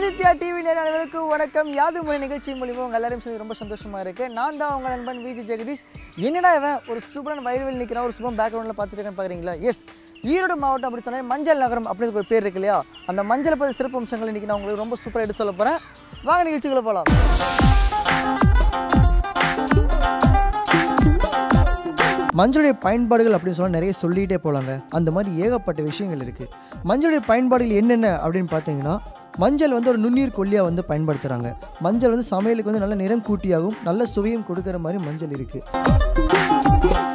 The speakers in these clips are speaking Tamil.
ஆதித்யா டிவி நேர அனைவருக்கும் வணக்கம் யாது மொழி நிகழ்ச்சி மூலியமாக உங்கள் எல்லாரும் சேர்ந்து ரொம்ப சந்தோஷமா இருக்கு நான் தான் உங்கள் நண்பன் விஜய் ஜெகதீஷ் என்னடா இவன் ஒரு சூப்பரான வயல்வெளி நிற்கிறான் ஒரு சூப்பர் பேக்ரவுண்டில் பார்த்துட்டு இருக்கேன்னு பார்க்குறீங்களா எஸ் ஈரோடு மாவட்டம் அப்படி சொன்னால் மஞ்சள் நகரம் அப்படின்னு ஒரு பேர் இருக்கு இல்லையா அந்த மஞ்சள் பற்றி சிறப்பு அம்சங்கள் இன்றைக்கி நான் உங்களுக்கு ரொம்ப சூப்பராக எடுத்து சொல்ல போகிறேன் வாங்க நிகழ்ச்சிக்குள்ளே போகலாம் மஞ்சளுடைய பயன்பாடுகள் அப்படின்னு சொன்னால் நிறைய சொல்லிகிட்டே போகலாங்க அந்த மாதிரி ஏகப்பட்ட விஷயங்கள் இருக்குது மஞ்சளுடைய பயன்பாடுகள் என்னென்ன அப்படின்னு பார்த்தீங்கன்னா மஞ்சள் வந்து ஒரு நுண்ணீர் கொல்லியாக வந்து பயன்படுத்துகிறாங்க மஞ்சள் வந்து சமையலுக்கு வந்து நல்ல நிறம் கூட்டியாகவும் நல்ல சுவையும் கொடுக்குற மாதிரி மஞ்சள் இருக்குது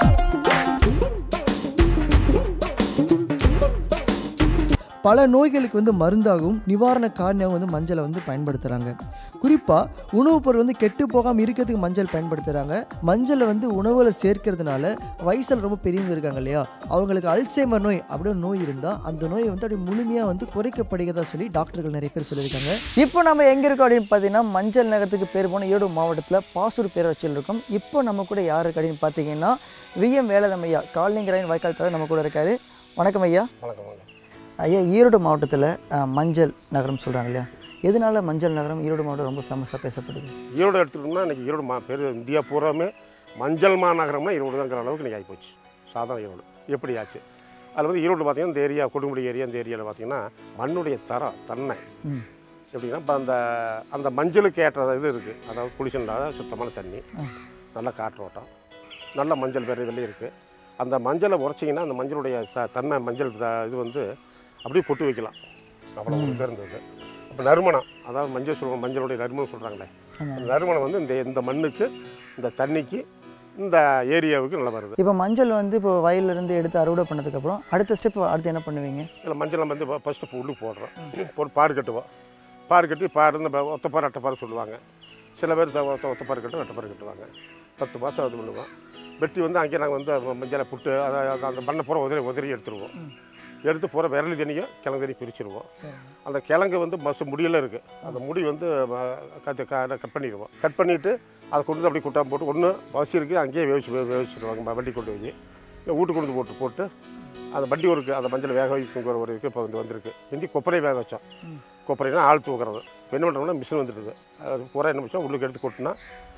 பல நோய்களுக்கு வந்து மருந்தாகவும் நிவாரண காரணியாகவும் வந்து மஞ்சளை வந்து பயன்படுத்துகிறாங்க குறிப்பாக உணவுப் பொருள் வந்து கெட்டு போகாமல் இருக்கிறதுக்கு மஞ்சள் பயன்படுத்துகிறாங்க மஞ்சளை வந்து உணவில் சேர்க்கறதுனால வயசில் ரொம்ப பெரியவங்க இருக்காங்க இல்லையா அவங்களுக்கு அல்சைமர் நோய் அப்படின்னு நோய் இருந்தால் அந்த நோயை வந்து அப்படியே முழுமையாக வந்து குறைக்கப்படுகிறதா சொல்லி டாக்டர்கள் நிறைய பேர் சொல்லியிருக்காங்க இப்போ நம்ம எங்கே இருக்கோம் அப்படின்னு பார்த்தீங்கன்னா மஞ்சள் நகரத்துக்கு பேர் போன ஈரோடு மாவட்டத்தில் பாசூர் பேரூராட்சியில் இருக்கோம் இப்போ நம்ம கூட யார் இருக்கு அப்படின்னு பார்த்தீங்கன்னா விஎம் வேலதம் ஐயா காலனிங்கராயன் வாய்க்கால் தவிர நம்ம கூட இருக்காரு வணக்கம் ஐயா வணக்கம் வணக்கம் ஐயா ஈரோடு மாவட்டத்தில் மஞ்சள் நகரம் சொல்கிறாங்க இல்லையா எதனால மஞ்சள் நகரம் ஈரோடு மாவட்டம் ரொம்ப ஃபேமஸாக பேசப்படுது ஈரோடு எடுத்துக்கிட்டோம்னா இன்றைக்கி ஈரோடு மா பேர் இந்தியா பூராமே மஞ்சள் மாநகரம்னா ஈரோடு தாங்கிற அளவுக்கு இன்றைக்கி ஆகிப்போச்சு சாதாரண ஈரோடு எப்படி ஆச்சு அதில் வந்து ஈரோடு பார்த்தீங்கன்னா இந்த ஏரியா கொடுமுடி ஏரியா இந்த ஏரியாவில் பார்த்தீங்கன்னா மண்ணுடைய தரம் தன்மை ம் எப்படின்னா இப்போ அந்த அந்த மஞ்சளுக்கு ஏற்ற இது இருக்குது அதாவது குளிசல் இல்லாத சுத்தமான தண்ணி நல்ல காற்றோட்டம் நல்ல மஞ்சள் வேறு வெள்ளி இருக்குது அந்த மஞ்சளை உரைச்சிங்கன்னா அந்த மஞ்சளுடைய த தன்மை மஞ்சள் த- இது வந்து அப்படியே பொட்டு வைக்கலாம் அவ்வளோ ஒரு பேர் இருந்தது அப்போ நறுமணம் அதாவது மஞ்சள் சொல்லுவாங்க மஞ்சளுடைய நறுமணம் சொல்கிறாங்களே ஆமாம். அந்த நறுமணம் வந்து இந்த இந்த மண்ணுக்கு இந்த தண்ணிக்கு இந்த ஏரியாவுக்கு நல்லா வருது இப்போ மஞ்சள் வந்து இப்போ வயல்ல இருந்து எடுத்து அறுவடை பண்ணதுக்கப்புறம் அடுத்த ஸ்டெப் அடுத்து என்ன பண்ணுவீங்க இதில் மஞ்சள் நம்ம வந்து ஃபஸ்ட்டு இப்போ உள்ளுக்கு போடுறோம் போட்டு பார் கட்டுவோம் பார் கட்டி பார் இந்த ப- ஒத்தப்பார் அட்டைப்பார் சொல்லுவாங்க சில பேர் த- ஒத்த ஒத்தப்பார் கட்டு வெட்டப்பார் கட்டுவாங்க பத்து மாதம் அது பண்ணுவோம் வெட்டி வந்து அங்கேயே நாங்கள் வந்து ம- மஞ்சளை புட்டு அதை அதை- அந்த மண்ணை பூரா உதறி உதறி எடுத்துருவோம் எடுத்து பூரா விரலி தண்ணியும் கிழங்கு தண்ணி பிரிச்சிருவோம் அந்த கிழங்கு வந்து மசு முடியெல்லாம் இருக்குது அந்த முடி வந்து கட் கட் பண்ணிடுவோம் கட் பண்ணிவிட்டு அதை கொண்டு வந்து அப்படியே குட்டாம போட்டு ஒன்று பசி இருக்குது அங்கேயே வேவிச்சு வே- வேவிச்சிடுவாங்க வண்டி கொண்டு போய் இல்லை வீட்டு கொண்டு வந்து போட்டு போட்டு அந்த வண்டி ஒரு இருக்குது அந்த மஞ்சள் வேக வைக்கிற ஒரு இருக்குது இப்போ வந்து வந்திருக்கு முந்தி கொப்பரை வேக வச்சோம் கொப்பரைனா ஆள் தூக்குறது இப்ப என்ன பண்ணுறோம்னா மிஷின் வந்துட்டுது அது பூரா என்ன மிஷம் உள்ளுக்கு எடுத்து கொட்டினா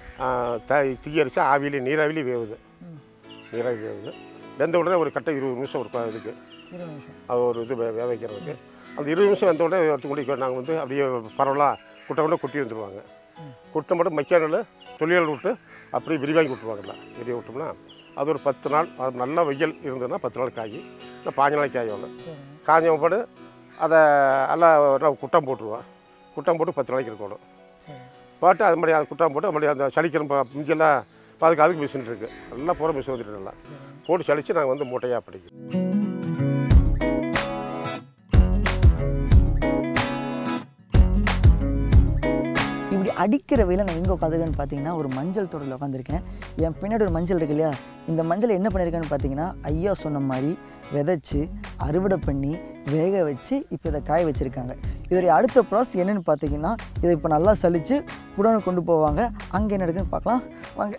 த தீ அடிச்சா ஆவியிலே நீராவிலே வேவுது நீராவி வேவுது வெந்த உடனே ஒரு கட்டை இருபது நிமிஷம் ஒரு இதுக்கு இருபது நிமிஷம் அது ஒரு இது வே- வேக வைக்கிறதுக்கு அந்த இருபது நிமிஷம் வெந்த உடனே எடுத்து கொண்டு நாங்கள் வந்து அப்படியே பரவலாக குட்டை கொண்டு கொட்டி வந்துடுவாங்க குட்டை மட்டும் மைக்கானல் தொழிலாளர் விட்டு அப்படியே விரிவாங்கி விட்டுருவாங்கல்ல விரிவாக விட்டோம்னா அது ஒரு பத்து நாள் அது நல்ல வெயில் இருந்ததுன்னா பத்து நாள் காய் இல்லை பாஞ்சு நாளைக்கு காயும் சரி காஞ்ச பாடு அதை எல்லாம் நான் குட்டம் போட்டுருவோம் குட்டம் போட்டு பத்து நாளைக்கு இருக்கணும் சரி போட்டு அது மாதிரி அது குட்டம் போட்டு மறுபடியும் அந்த சளிக்கிற மிஞ்செல்லாம் இப்போ அதுக்கு அதுக்கு மிஷின் இருக்குது நல்லா பூரா மிஷின் வந்துட்டு நல்லா போட்டு சளிச்சு நாங்கள் வந்து மூட்டையாக படிக்கும் இப்படி அடிக்கிற வெயில நான் எங்கே உட்காந்துருக்கேன்னு பார்த்தீங்கன்னா ஒரு மஞ்சள் தோட்டத்தில் உட்காந்துருக்கேன் என் பின்னாடி ஒரு மஞ்சள் இருக்கு இல்லையா இந்த மஞ்சள் என்ன பண்ணியிருக்கேன்னு பார்த்தீங்கன்னா ஐயா சொன்ன மாதிரி விதைச்சு அறுவடை பண்ணி வேக வச்சு இப்போ இதை காய வச்சுருக்காங்க இதோடைய அடுத்த ப்ராசஸ் என்னன்னு பார்த்தீங்கன்னா இதை இப்போ நல்லா சலிச்சு குடோனுக்கு கொண்டு போவாங்க அங்கே என்ன இருக்குன்னு பார்க்கலாம் வாங்க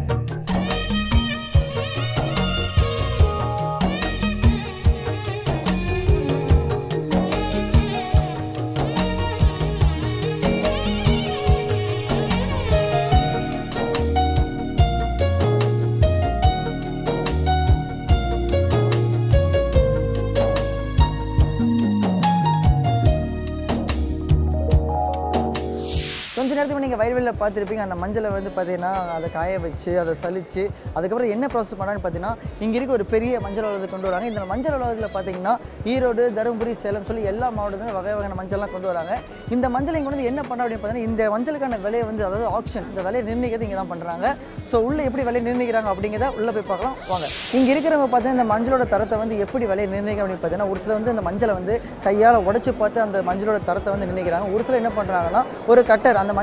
கொஞ்ச நேரத்துக்கு நீங்கள் வயல்வெளியில் பார்த்துருப்பீங்க அந்த மஞ்சளை வந்து பார்த்தீங்கன்னா அதை காய வச்சு அதை சலிச்சு அதுக்கப்புறம் என்ன ப்ராசஸ் பண்ணான்னு பார்த்தீங்கன்னா இங்கே இருக்க ஒரு பெரிய மஞ்சள் உலகத்தை கொண்டு வராங்க இந்த மஞ்சள் உலகத்தில் பார்த்தீங்கன்னா ஈரோடு தருமபுரி சேலம் சொல்லி எல்லா மாவட்டத்திலும் வகை வகையான மஞ்சள்லாம் கொண்டு வராங்க இந்த மஞ்சள் இங்கே வந்து என்ன பண்ண அப்படின்னு பார்த்தீங்கன்னா இந்த மஞ்சளுக்கான விலையை வந்து அதாவது ஆப்ஷன் இந்த விலையை நிர்ணயிக்கிறது இங்கே தான் பண்ணுறாங்க ஸோ உள்ளே எப்படி விலையை நிர்ணயிக்கிறாங்க அப்படிங்கிறத உள்ளே போய் பார்க்கலாம் வாங்க இங்கே இருக்கிறவங்க பார்த்தீங்கன்னா இந்த மஞ்சளோட தரத்தை வந்து எப்படி விலையை நிர்ணயிக்க அப்படின்னு பார்த்தீங்கன்னா ஒரு சிலர் வந்து இந்த மஞ்சளை வந்து கையால் உடைச்சு பார்த்து அந்த மஞ்சளோட தரத்தை வந்து நிர்ணயிக்கிறாங்க ஒரு சிலர் என்ன பண்ணுறாங்கன்னா ஒரு கட்டர் அந்த மஞ்சளை கட்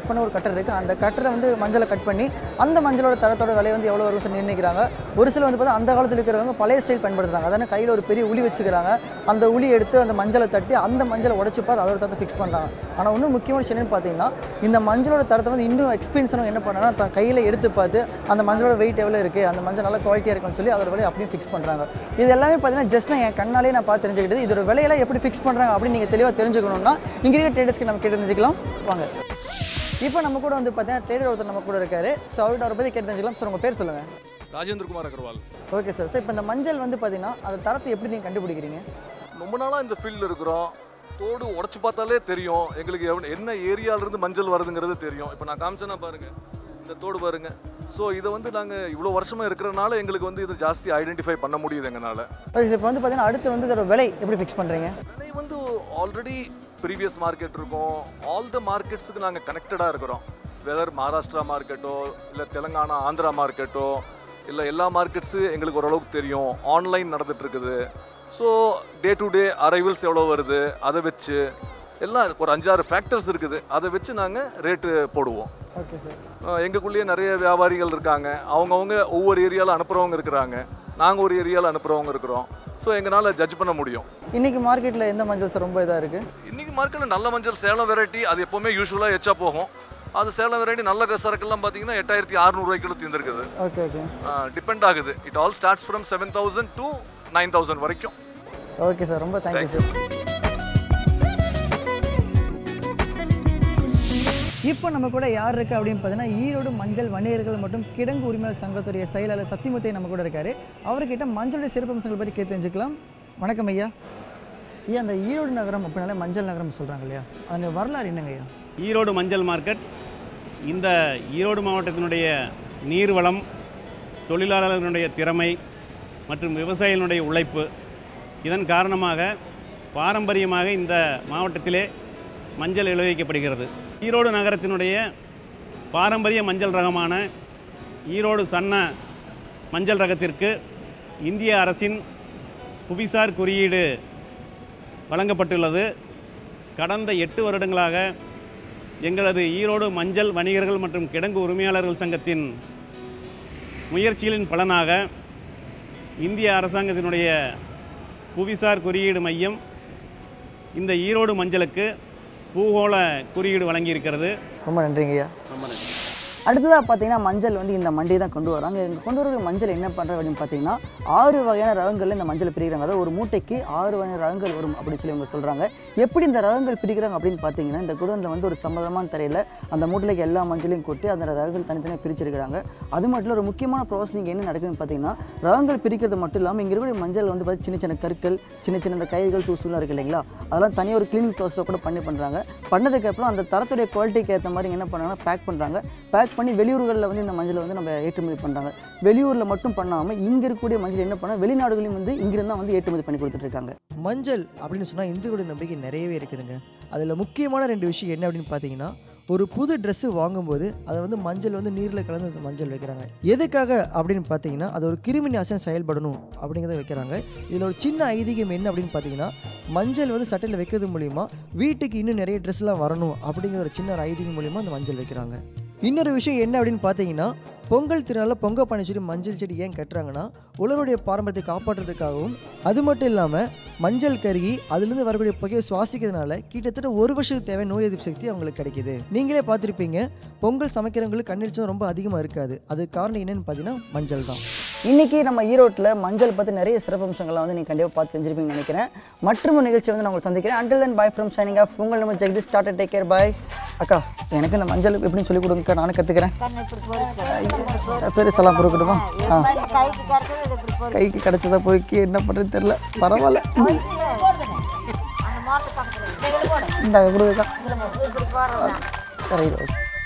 பண்ண ஒரு கட்டர் இருக்குது அந்த கட்டரை வந்து மஞ்சளை கட் பண்ணி அந்த மஞ்சளோட தரத்தோட விலை வந்து எவ்வளோ வரும் சொல்லி நிர்ணயிக்கிறாங்க ஒரு சில வந்து பார்த்தா அந்த காலத்தில் இருக்கிறவங்க பழைய ஸ்டைல் பயன்படுத்துறாங்க அதான கையில் ஒரு பெரிய உளி வச்சுக்கிறாங்க அந்த உளி எடுத்து அந்த மஞ்சளை தட்டி அந்த மஞ்சளை உடச்சி பார்த்து அதோட தரத்தை ஃபிக்ஸ் பண்ணுறாங்க ஆனால் இன்னும் முக்கியமான விஷயம் என்னன்னு பார்த்தீங்கன்னா இந்த மஞ்சளோட தரத்தை வந்து இன்னும் எக்ஸ்பீரியன்ஸாக என்ன பண்ணாங்கன்னா தன் கையில் எடுத்து பார்த்து அந்த மஞ்சளோட வெயிட் எவ்வளோ இருக்குது அந்த மஞ்சள் நல்ல குவாலிட்டியாக இருக்குன்னு சொல்லி அதோட விலையை அப்படியே ஃபிக்ஸ் பண்ணுறாங்க இது எல்லாமே பார்த்தீங்கன்னா ஜஸ்ட் நான் என் கண்ணாலே நான் பார்த்து தெரிஞ்சுக்கிட்டது இதோட விலையெல்லாம் எப்படி ஃபிக்ஸ் பண்ணுறாங்க அப்படின்னு நீங்கள் தெளிவாக தெரிஞ்சுக்கணும்னா இங்கே இருக்க ட்ரேடர்ஸ்க்கு நம்ம கேட்டு தெரிஞ்சுக்கலாம் வாங்க இப்போ நம்ம கூட வந்து பார்த்தீங்கன்னா ட்ரேடர் ஒருத்தர் நம்ம கூட இருக்காரு ஸோ அவர்கிட்ட அவரை பற்றி கேட்டு தெரிஞ்சுக்கலாம் சார் உங்கள் பேர் சொல்லுங்கள் Rajendra Kumar Agarwal okay sir sir இப்போ இந்த மஞ்சள் வந்து பார்த்தீங்கன்னா அந்த தரத்தை எப்படி நீங்கள் கண்டுபிடிக்கிறீங்க ரொம்ப நாளாக இந்த ஃபீல்டில் இருக்கிறோம் தோடு உடச்சி பார்த்தாலே தெரியும் எங்களுக்கு எவ்வளோ- என்ன ஏரியாவிலேருந்து மஞ்சள் வருதுங்கிறது தெரியும் இப்போ நான் காமிச்சேன்னா பாருங்க இந்த தோடு பாருங்க ஸோ இதை வந்து நாங்கள் இவ்வளோ வருஷமாக இருக்கிறனால எங்களுக்கு வந்து இதை ஜாஸ்தி ஐடென்டிஃபை பண்ண முடியுது எங்களால் ஓகே சார் இப்போ வந்து பார்த்தீங்கன்னா அடுத்து வந்து இதோட விலை எப்படி ஃபிக்ஸ் பண்ணுறீங்க விலை வந்து ஆல்ரெடி ப்ரீவியஸ் மார்க்கெட் இருக்கும் ஆல் த மார்க்கெட்ஸுக்கு நாங்கள் கனெக்டடாக இருக்கிறோம் வெதர் மகாராஷ்டிரா மார்க்கெட்டோ இல்லை தெலுங்கானா ஆந்திரா மார்க்கெட்டோ இல்லை எல்லா மார்க்கெட்ஸு எங்களுக்கு ஓரளவுக்கு தெரியும் ஆன்லைன் நடந்துட்டு இருக்குது so day to day arrivals எவ்வளோ வருது அதை வச்சு எல்லாம் ஒரு அஞ்சாறு ஃபேக்டர்ஸ் இருக்குது அதை வச்சு நாங்கள் ரேட்டு போடுவோம் ஓகே சார் அஹ் எங்களுக்குள்ளேயே நிறைய வியாபாரிகள் இருக்காங்க அவங்கவுங்க ஒவ்வொரு ஏரியாவில் அனுப்புகிறவங்க இருக்கிறாங்க நாங்கள் ஒரு ஏரியாவில் அனுப்புகிறவங்க இருக்கிறோம் ஸோ எங்களால் ஜட்ஜ் பண்ண முடியும் இன்னைக்கு மார்க்கெட்டில் எந்த மஞ்சள் சார் ரொம்ப இதாக இருக்குது இன்னைக்கு மார்க்கெட்டில் நல்ல மஞ்சள் சேலம் வெரைட்டி அது எப்போவுமே யூஸ்வலாக எச்சா போகும் அது சேலம் வெரைட்டி நல்ல க- சரக்குலாம் பார்த்தீங்கன்னா எட்டாயிரத்தி அறுநூறுவாய்க்குள்ள தீர்ந்துருக்குது ஓகே ஓகே டிபெண்ட் ஆகுது it all starts from seven thousand to nine thousand வரைக்கும் ஓகே சார் ரொம்ப தேங்க்யூ சார் இப்போ நம்ம கூட யார் இருக்கு அப்படின்னு பார்த்தீங்கன்னா ஈரோடு மஞ்சள் வணிகர்கள் மற்றும் கிடங்கு உரிமையாளர் சங்கத்துடைய செயலாளர் சத்தியமூர்த்தி நம்ம கூட இருக்காரு அவர்கிட்ட மஞ்சளுடைய சிறப்பம்சங்கள் பற்றி கேட்டு தெரிஞ்சுக்கலாம் வணக்கம் ஐயா ஐயா அந்த ஈரோடு நகரம் அப்படின்னாலே மஞ்சள் நகரம் சொல்கிறாங்க இல்லையா அந்த வரலாறு என்னங்க ஐயா ஈரோடு மஞ்சள் மார்க்கெட் இந்த ஈரோடு மாவட்டத்தினுடைய நீர்வளம் தொழிலாளர்களுடைய திறமை மற்றும் விவசாயிகளுடைய உழைப்பு இதன் காரணமாக பாரம்பரியமாக இந்த மாவட்டத்திலே மஞ்சள் விளைவிக்கப்படுகிறது ஈரோடு நகரத்தினுடைய பாரம்பரிய மஞ்சள் ரகமான ஈரோடு சன்ன மஞ்சள் ரகத்திற்கு இந்திய அரசின் புவிசார் குறியீடு வழங்கப்பட்டுள்ளது கடந்த எட்டு வருடங்களாக எங்களது ஈரோடு மஞ்சள் வணிகர்கள் மற்றும் கிடங்கு உரிமையாளர்கள் சங்கத்தின் முயற்சிகளின் பலனாக இந்திய அரசாங்கத்தினுடைய புவிசார் குறியீடு மையம் இந்த ஈரோடு மஞ்சளுக்கு பூகோள குறியீடு வழங்கியிருக்கிறது ரொம்ப நன்றிங்க ஐயா ரொம்ப நன்றி அடுத்ததாக பார்த்தீங்கன்னா மஞ்சள் வந்து இந்த மண்டி தான் கொண்டு வராங்க இங்கே கொண்டு வர மஞ்சள் என்ன பண்ணுறாங்க அப்படின்னு பார்த்தீங்கன்னா ஆறு வகையான ரகங்களில் இந்த மஞ்சள் பிரிக்கிறாங்க அதாவது ஒரு மூட்டைக்கு ஆறு வகையான ரகங்கள் வரும் அப்படின்னு சொல்லி அவங்க சொல்கிறாங்க எப்படி இந்த ரகங்கள் பிரிக்கிறாங்க அப்படின்னு பார்த்தீங்கன்னா இந்த குடோனில் வந்து ஒரு சம்மதமான தரையில் அந்த மூட்டைக்கு எல்லா மஞ்சளையும் கொட்டி அந்த ரகங்கள் தனித்தனியாக பிரிச்சிருக்கிறாங்க அது மட்டும் இல்ல, ஒரு முக்கியமான ப்ராசஸிங் என்ன நடக்குதுன்னு பார்த்தீங்கன்னா ரகங்கள் பிரிக்கிறது மட்டும் இல்லாமல் இங்கே இருக்கக்கூடிய மஞ்சள் வந்து பார்த்து சின்ன சின்ன கற்கள் சின்ன சின்ன இந்த கயிறுகள் தூசுலாம் இருக்குது இல்லைங்களா அதெல்லாம் தனியாக ஒரு க்ளீனிங் ப்ராசஸை கூட பண்ணி பண்ணுறாங்க பண்ணதுக்கப்புறம் அந்த தரத்துடைய குவாலிட்டிக்கு ஏற்ற மாதிரி என்ன பண்ணுறாங்கன்னா பேக் பண்ணுறாங்க பேக் பண்ணி வெளியூர்களில் வந்து இந்த மஞ்சளை வந்து நம்ம ஏற்றுமதி பண்ணுறாங்க வெளியூரில் மட்டும் பண்ணாமல் இங்கே இருக்கக்கூடிய மஞ்சள் என்ன பண்ணால் வெளிநாடுகளையும் வந்து இங்கிருந்து தான் வந்து ஏற்றுமதி பண்ணி கொடுத்துட்ருக்காங்க மஞ்சள் அப்படின்னு சொன்னால் இந்துக்களுடைய நம்பிக்கை நிறையவே இருக்குதுங்க அதில் முக்கியமான ரெண்டு விஷயம் என்ன அப்படின்னு பார்த்தீங்கன்னா ஒரு புது ட்ரெஸ்ஸு வாங்கும்போது அதை வந்து மஞ்சள் வந்து நீரில் கலந்து அந்த மஞ்சள் வைக்கிறாங்க எதுக்காக அப்படின்னு பார்த்தீங்கன்னா அது ஒரு கிருமி நாசினம் செயல்படணும் அப்படிங்கிறத வைக்கிறாங்க இதில் ஒரு சின்ன ஐதீகம் என்ன அப்படின்னு பார்த்தீங்கன்னா மஞ்சள் வந்து சட்டையில் வைக்கிறது மூலிமா வீட்டுக்கு இன்னும் நிறைய ட்ரெஸ்லாம் வரணும் அப்படிங்கிற ஒரு சின்ன ஒரு ஐதீகம் மூலிமா அந்த மஞ்சள் வைக்கிறாங்க இன்னொரு விஷயம் என்ன அப்படின்னு பார்த்தீங்கன்னா பொங்கல் திருநாளில் பொங்கல் பானை சொல்லி மஞ்சள் செடி ஏன் கட்டுறாங்கன்னா உலருடைய பாரம்பரியத்தை காப்பாற்றுறதுக்காகவும் அது மட்டும் இல்லாமல் மஞ்சள் கருகி அதுலேருந்து வரக்கூடிய புகையை சுவாசிக்கிறதுனால கிட்டத்தட்ட ஒரு வருஷத்துக்கு தேவை நோய் எதிர்ப்பு சக்தி அவங்களுக்கு கிடைக்குது நீங்களே பார்த்துருப்பீங்க பொங்கல் சமைக்கிறவங்களுக்கு கண்ணெரிச்சல் ரொம்ப அதிகமாக இருக்காது அதுக்கு காரணம் என்னன்னு பார்த்தீங்கன்னா மஞ்சள் தான் இன்றைக்கி நம்ம ஈரோட்டில் மஞ்சள் பற்றி நிறைய சிறப்பம்சங்கள்லாம் வந்து நீங்கள் கண்டிப்பாக பார்த்து தெரிஞ்சிருப்பீங்கன்னு நினைக்கிறேன் மற்றும் நிகழ்ச்சி வந்து நான் உங்களை சந்திக்கிறேன் until then bye from shining of உங்கள் நம்ம Jagadish start take care bye அக்கா எனக்கு இந்த மஞ்சள் எப்படின்னு சொல்லி கொடுங்கக்கா நானும் கற்றுக்கிறேன் பெருசெல்லாம் பொறுக்கட்டுமா ஆ கைக்கு கிடைச்சது இது இப்படி போடு கைக்கு கிடைச்சதா பொறுக்கி என்ன பண்ணுறது தெரில பரவாயில்ல அந்த மாட்டு பக்கத்துல இதில் போடு இந்த கொடுக்கா இப்படி போடுறதா ரைட் ஓகே